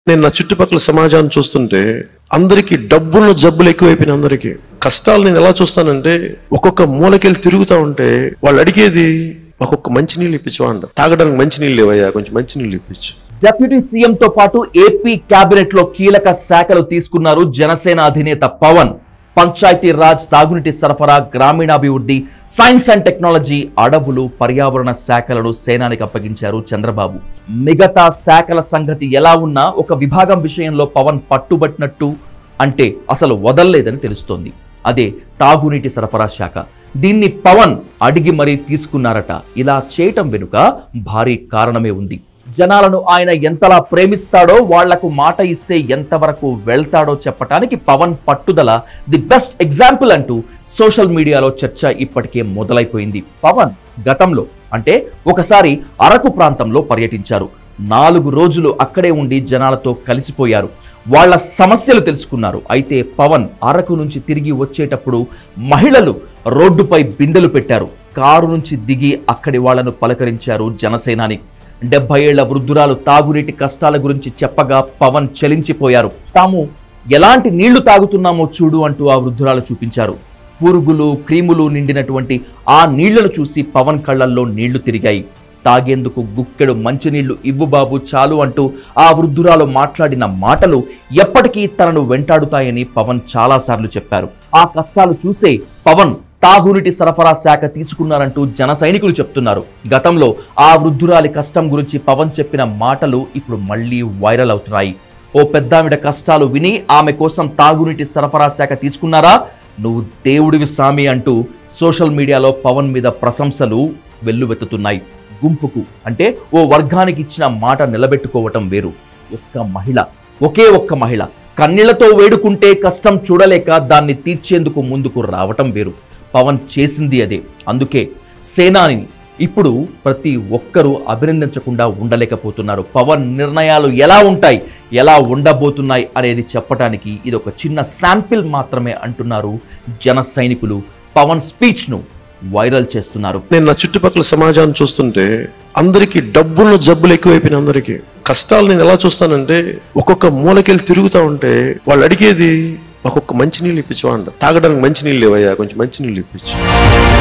నేను నా చుట్టుపక్కల సమాజాన్ని చూస్తుంటే అందరికీ డబ్బున్న జబ్బులు ఎక్కువైపోయినాయి అందరికీ కష్టాలు నేను ఎలా చూస్తానంటే ఒక్కొక్క మూలకెళ్ళి తిరుగుతా ఉంటే వాళ్ళు అడిగేది ఒక్కొక్క మంచి నీళ్ళు ఇప్పించు తాగడానికి మంచి నీళ్ళు లేవయ్యా కొంచెం మంచి నీళ్ళు ఇప్పించు డిప్యూటీ సీఎం తో పాటు ఏపీ కేబినెట్ లో కీలక శాఖలు తీసుకున్నారు జనసేన అధినేత పవన్ పంచాయతీ రాజ్ తాగునీటి సరఫరా గ్రామీణాభివృద్ధి సైన్స్ అండ్ టెక్నాలజీ అడవులు పర్యావరణ శాఖలను సేనానికి అప్పగించారు చంద్రబాబు మిగతా శాఖల సంగతి ఎలా ఉన్నా ఒక విభాగం విషయంలో పవన్ పట్టుబట్టినట్టు అంటే అసలు వదల్లేదని తెలుస్తోంది అదే తాగునీటి సరఫరా శాఖ దీన్ని పవన్ అడిగి మరీ తీసుకున్నారట ఇలా చేయటం వెనుక భారీ కారణమే ఉంది జనాలను ఆయన ఎంతలా ప్రేమిస్తాడో వాళ్లకు మాట ఇస్తే ఎంతవరకు వెళ్తాడో చెప్పటానికి పవన్ పట్టుదల ది బెస్ట్ ఎగ్జాంపుల్ అంటూ సోషల్ మీడియాలో చర్చ ఇప్పటికే మొదలైపోయింది పవన్ గతంలో అంటే ఒకసారి అరకు ప్రాంతంలో పర్యటించారు నాలుగు రోజులు అక్కడే ఉండి జనాలతో కలిసిపోయారు వాళ్ళ సమస్యలు తెలుసుకున్నారు అయితే పవన్ అరకు నుంచి తిరిగి వచ్చేటప్పుడు మహిళలు రోడ్డుపై బిందెలు పెట్టారు కారు నుంచి దిగి అక్కడి వాళ్లను పలకరించారు జనసేనాని డెబ్బై ఏళ్ల వృద్ధురాలు తాగునీటి కష్టాల గురించి చెప్పగా పవన్ చలించిపోయారు తాము ఎలాంటి నీళ్లు తాగుతున్నామో చూడు అంటూ ఆ వృద్ధురాలు చూపించారు పురుగులు క్రీములు నిండినటువంటి ఆ నీళ్లను చూసి పవన్ కళ్ళల్లో నీళ్లు తిరిగాయి తాగేందుకు గుక్కెడు మంచినీళ్లు ఇవ్వు బాబు చాలు అంటూ ఆ వృద్ధురాలు మాట్లాడిన మాటలు ఎప్పటికీ తనను వెంటాడుతాయని పవన్ చాలాసార్లు చెప్పారు ఆ కష్టాలు చూసే పవన్ తాగునీటి సరఫరా శాఖ తీసుకున్నారంటూ జన సైనికులు చెప్తున్నారు గతంలో ఆ వృద్ధురాలి కష్టం గురించి పవన్ చెప్పిన మాటలు ఇప్పుడు మళ్ళీ వైరల్ అవుతున్నాయి ఓ పెద్దావిడ కష్టాలు విని ఆమె కోసం తాగునీటి సరఫరా శాఖ తీసుకున్నారా నువ్వు దేవుడివి సామి అంటూ సోషల్ మీడియాలో పవన్ మీద ప్రశంసలు వెల్లువెత్తుతున్నాయి గుంపుకు అంటే ఓ వర్గానికి ఇచ్చిన మాట నిలబెట్టుకోవటం వేరు ఒక్క మహిళ ఒకే ఒక్క మహిళ కన్నీళ్లతో వేడుకుంటే కష్టం చూడలేక దాన్ని తీర్చేందుకు ముందుకు రావటం వేరు పవన్ చేసింది అదే అందుకే సేనాని ఇప్పుడు ప్రతి ఒక్కరూ అభినందించకుండా ఉండలేకపోతున్నారు పవన్ నిర్ణయాలు ఎలా ఉంటాయి ఎలా ఉండబోతున్నాయి అనేది చెప్పడానికి ఇది ఒక చిన్న శాంపిల్ మాత్రమే అంటున్నారు జన సైనికులు పవన్ స్పీచ్ను వైరల్ చేస్తున్నారు నేను నా చుట్టుపక్కల సమాజాన్ని చూస్తుంటే అందరికీ డబ్బున్న జబ్బులు ఎక్కువైపోయినాయి అందరికీ కష్టాలు నేను ఎలా చూస్తానంటే ఒక్కొక్క మూలకెళ్ళి తిరుగుతా ఉంటే వాళ్ళు అడిగేది ఒక్కొక్క మంచి నీళ్ళు ఇప్పించు తాగడానికి మంచి నీళ్ళు లేవయ్యా కొంచెం మంచి నీళ్ళు ఇప్పించు